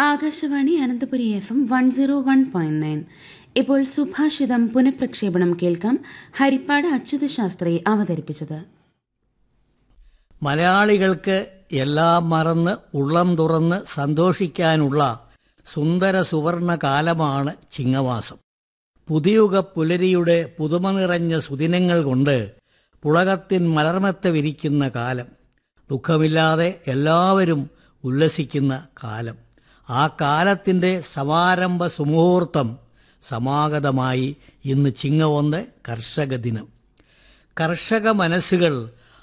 Akashvani Ananthapuri F M one zero one point nine ഇപ്പോൾ സുഭാഷിതം പുനഃപ്രക്ഷേപണം കേൾക്കാം ഹരിപ്പാട് അച്യുത ശാസ്ത്രി അവതരിപ്പിച്ചത് മലയാളികൾക്ക് എല്ലാം മറന്ന് ഉള്ളം തുറന്ന് സന്തോഷിക്കാനുള്ള സുന്ദര സുവർണ കാലമാണ് ചിങ്ങമാസം പുതിയുഗ പുലരിയുടെ പുതുമ നിറഞ്ഞ സുദിനങ്ങൾ കൊണ്ട് പുളകത്തിൻ മലർമത്ത വിരിക്കുന്ന കാലം ദുഃഖമില്ലാതെ എല്ലാവരും ഉല്ലസിക്കുന്ന കാലം ആ കാലത്തിൻ്റെ സമാരംഭ സുമുഹൂർത്തം സമാഗതമായി ഇന്ന് ചിങ്ങ ഒന്ന് കർഷക ദിനം കർഷക മനസ്സുകൾ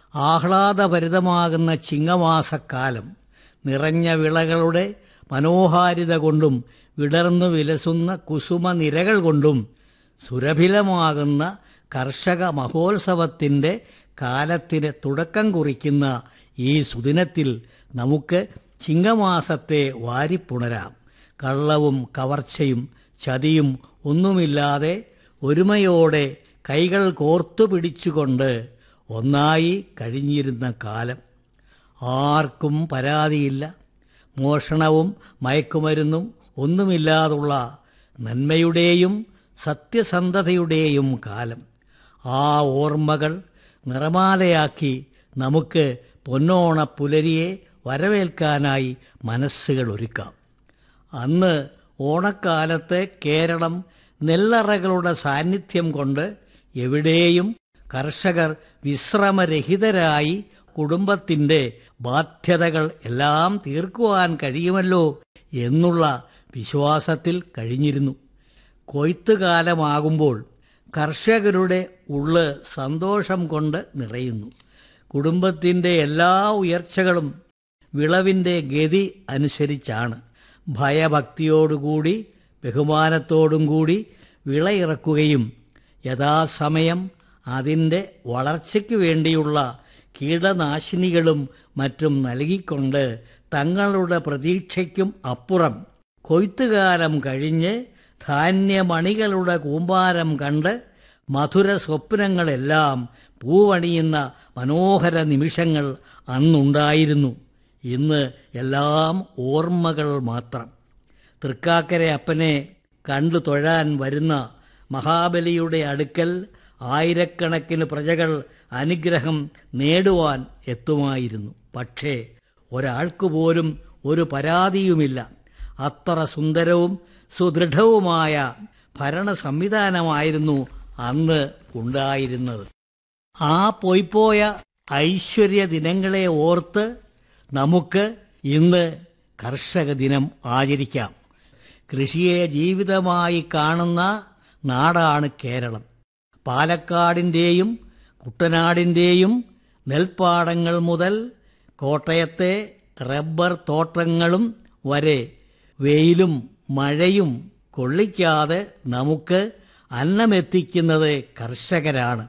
ആഹ്ലാദഭരിതമാകുന്ന ചിങ്ങമാസക്കാലം നിറഞ്ഞ വിളകളുടെ മനോഹാരിത കൊണ്ടും വിടർന്നു വിലസുന്ന കുസുമ നിരകൾ കൊണ്ടും സുരഭിലമാകുന്ന കർഷക മഹോത്സവത്തിൻ്റെ കാലത്തിന് തുടക്കം കുറിക്കുന്ന ഈ സുദിനത്തിൽ നമുക്ക് ചിങ്ങമാസത്തെ വാരിപ്പുണരാം കള്ളവും കവർച്ചയും ചതിയും ഒന്നുമില്ലാതെ ഒരുമയോടെ കൈകൾ കോർത്തു പിടിച്ചുകൊണ്ട് ഒന്നായി കഴിഞ്ഞിരുന്ന കാലം ആർക്കും പരാതിയില്ല മോഷണവും മയക്കുമരുന്നും ഒന്നുമില്ലാതുള്ള നന്മയുടെയും സത്യസന്ധതയുടെയും കാലം ആ ഓർമ്മകൾ നിറമാലയാക്കി നമുക്ക് പൊന്നോണ പുലരിയെ വരവേൽക്കാനായി മനസ്സുകൾ ഒരുക്കാം അന്ന് ഓണക്കാലത്ത് കേരളം നെല്ലറകളുടെ സാന്നിധ്യം കൊണ്ട് എവിടെയും കർഷകർ വിശ്രമരഹിതരായി കുടുംബത്തിൻ്റെ ബാധ്യതകൾ എല്ലാം തീർക്കുവാൻ കഴിയുമല്ലോ എന്നുള്ള വിശ്വാസത്തിൽ കഴിഞ്ഞിരുന്നു കൊയ്ത്തുകാലമാകുമ്പോൾ കർഷകരുടെ ഉള്ള് സന്തോഷം കൊണ്ട് നിറയുന്നു കുടുംബത്തിൻ്റെ എല്ലാ ഉയർച്ചകളും വിളവിൻ്റെ ഗതി അനുസരിച്ചാണ് ഭയഭക്തിയോടുകൂടി ബഹുമാനത്തോടും കൂടി വിളയിറക്കുകയും യഥാസമയം അതിൻ്റെ വളർച്ചയ്ക്ക് വേണ്ടിയുള്ള കീടനാശിനികളും മറ്റും നൽകിക്കൊണ്ട് തങ്ങളുടെ പ്രതീക്ഷയ്ക്കും അപ്പുറം കൊയ്ത്തുകാലം കഴിഞ്ഞ് ധാന്യമണികളുടെ കൂമ്പാരം കണ്ട് മധുര സ്വപ്നങ്ങളെല്ലാം പൂവണിയുന്ന മനോഹര നിമിഷങ്ങൾ അന്നുണ്ടായിരുന്നു ഇന്ന് എല്ലാം ഓർമ്മകൾ മാത്രം തൃക്കാക്കര അപ്പനെ കണ്ടു തൊഴാൻ വരുന്ന മഹാബലിയുടെ അടുക്കൽ ആയിരക്കണക്കിന് പ്രജകൾ അനുഗ്രഹം നേടുവാൻ എത്തുമായിരുന്നു പക്ഷേ ഒരാൾക്ക് പോലും ഒരു പരാതിയുമില്ല അത്ര സുന്ദരവും സുദൃഢവുമായ ഭരണ സംവിധാനമായിരുന്നു അന്ന് ഉണ്ടായിരുന്നത് ആ പോയിപ്പോയ ഐശ്വര്യ ദിനങ്ങളെ ഓർത്ത് നമുക്ക് ഇന്ന് കർഷക ദിനം ആചരിക്കാം കൃഷിയെ ജീവിതമായി കാണുന്ന നാടാണ് കേരളം പാലക്കാടിൻ്റെയും കുട്ടനാടിൻ്റെയും നെൽപ്പാടങ്ങൾ മുതൽ കോട്ടയത്തെ റബ്ബർ തോട്ടങ്ങളും വരെ വെയിലും മഴയും കൊള്ളിക്കാതെ നമുക്ക് അന്നമെത്തിക്കുന്നത് കർഷകരാണ്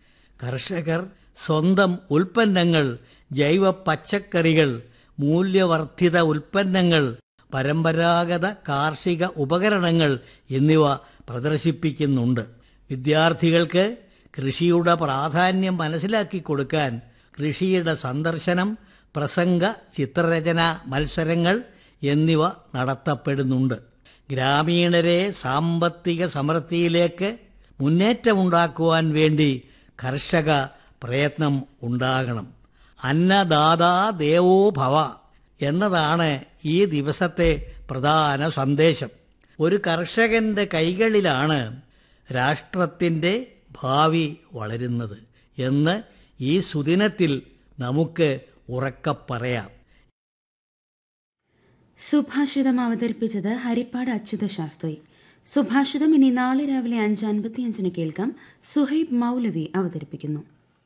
കർഷകർ സ്വന്തം ഉൽപ്പന്നങ്ങൾ ജൈവ പച്ചക്കറികൾ മൂല്യവർദ്ധിത ഉൽപ്പന്നങ്ങൾ പരമ്പരാഗത കാർഷിക ഉപകരണങ്ങൾ എന്നിവ പ്രദർശിപ്പിക്കുന്നുണ്ട് വിദ്യാർത്ഥികൾക്ക് കൃഷിയുടെ പ്രാധാന്യം മനസ്സിലാക്കി കൊടുക്കാൻ കൃഷിയുടെ സന്ദർശനം പ്രസംഗ ചിത്രരചന മത്സരങ്ങൾ എന്നിവ നടത്തപ്പെടുന്നുണ്ട് ഗ്രാമീണരെ സാമ്പത്തിക സമൃദ്ധിയിലേക്ക് മുന്നേറ്റമുണ്ടാക്കുവാൻ വേണ്ടി കർഷക പ്രയത്നം ഉണ്ടാകണം അന്നദാതാ ദേവോ ഭവ എന്നതാണ് ഈ ദിവസത്തെ പ്രധാന സന്ദേശം ഒരു കർഷകന്റെ കൈകളിലാണ് രാഷ്ട്രത്തിൻ്റെ ഭാവി വളരുന്നത് എന്ന് ഈ സുദിനത്തിൽ നമുക്ക് ഉറക്കെ പറയാം സുഭാഷിതം അവതരിപ്പിച്ചത് ഹരിപ്പാട് അച്യുത ശാസ്ത്രി സുഭാഷിതം ഇനി നാളെ രാവിലെ അഞ്ച് അൻപത്തിയഞ്ചിന് കേൾക്കാം സുഹൈബ് മൗലവി അവതരിപ്പിക്കുന്നു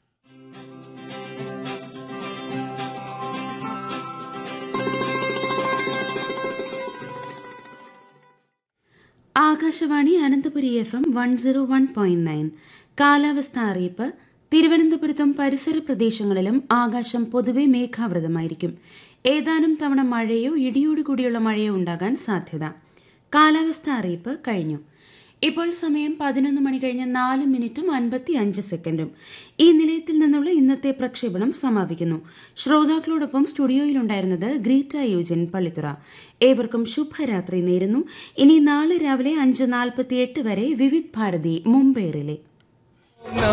Akashvani Ananthapuri F M one zero one point nine കാലാവസ്ഥ അറിയിപ്പ് തിരുവനന്തപുരത്തും പരിസര പ്രദേശങ്ങളിലും ആകാശം പൊതുവെ മേഘാവൃതമായിരിക്കും ഏതാനും തവണ മഴയോ ഇടിയോടുകൂടിയുള്ള മഴയോ ഉണ്ടാകാൻ സാധ്യത കാലാവസ്ഥ അറിയിപ്പ് കഴിഞ്ഞു ഇപ്പോൾ സമയം പതിനൊന്ന് മണി കഴിഞ്ഞ് നാല് മിനിറ്റും അൻപത്തി അഞ്ച് സെക്കൻഡും ഈ നിലയത്തിൽ നിന്നുള്ള ഇന്നത്തെ പ്രക്ഷേപണം സമാപിക്കുന്നു ശ്രോതാക്കളോടൊപ്പം സ്റ്റുഡിയോയിലുണ്ടായിരുന്നത് ഗ്രീറ്റ യൂജൻ പള്ളിത്തുറ ഏവർക്കും ശുഭരാത്രി നേരുന്നു ഇനി നാളെ രാവിലെ അഞ്ച് നാൽപ്പത്തി എട്ട് വരെ വിവിധ് ഭാരതി മുംബൈ റിലേ